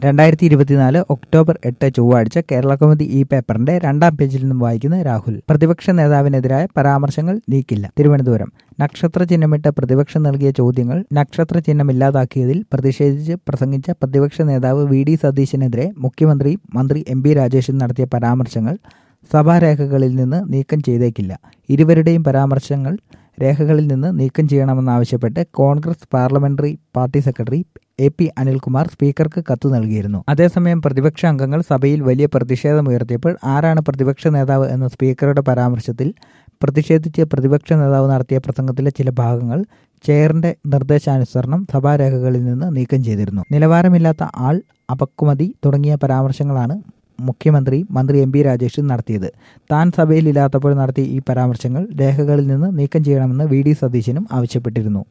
രണ്ടായിരത്തി ഇരുപത്തിനാല് ഒക്ടോബർ എട്ട് ചൊവ്വാഴ്ച കേരള കൗമുദി ഈ പേപ്പറിന്റെ രണ്ടാം പേജിൽ നിന്നും വായിക്കുന്ന രാഹുൽ പ്രതിപക്ഷ നേതാവിനെതിരായ പരാമർശങ്ങൾ നീക്കില്ല തിരുവനന്തപുരം നക്ഷത്ര ചിഹ്നമിട്ട് പ്രതിപക്ഷം നൽകിയ ചോദ്യങ്ങൾ നക്ഷത്ര ചിഹ്നം ഇല്ലാതാക്കിയതിൽ പ്രതിഷേധിച്ച് പ്രസംഗിച്ച പ്രതിപക്ഷ നേതാവ് വി ഡി സതീശനെതിരെ മുഖ്യമന്ത്രി മന്ത്രി എം പി രാജേഷും നടത്തിയ പരാമർശങ്ങൾ സഭാരേഖകളിൽ നിന്ന് നീക്കം ചെയ്തേക്കില്ല ഇരുവരുടെയും പരാമർശങ്ങൾ രേഖകളിൽ നിന്ന് നീക്കം ചെയ്യണമെന്നാവശ്യപ്പെട്ട് Congress parliamentary party secretary A P Anilkumar സ്പീക്കർക്ക് കത്ത് നൽകിയിരുന്നു അതേസമയം പ്രതിപക്ഷ അംഗങ്ങൾ സഭയിൽ വലിയ പ്രതിഷേധമുയർത്തിയപ്പോൾ ആരാണ് പ്രതിപക്ഷ നേതാവ് എന്ന സ്പീക്കറുടെ പരാമർശത്തിൽ പ്രതിഷേധിച്ച് പ്രതിപക്ഷ നേതാവ് നടത്തിയ പ്രസംഗത്തിലെ ചില ഭാഗങ്ങൾ ചെയറിന്റെ നിർദ്ദേശാനുസരണം സഭാരേഖകളിൽ നിന്ന് നീക്കം ചെയ്തിരുന്നു നിലവാരമില്ലാത്ത ആൾ അപക്കുമതി തുടങ്ങിയ പരാമർശങ്ങളാണ് മുഖ്യമന്ത്രി മന്ത്രി എം പി രാജേഷും നടത്തിയത് താൻ സഭയിലില്ലാത്തപ്പോൾ നടത്തിയ ഈ പരാമർശങ്ങൾ രേഖകളിൽ നിന്ന് നീക്കം ചെയ്യണമെന്ന് വി ഡി സതീശനും ആവശ്യപ്പെട്ടിരുന്നു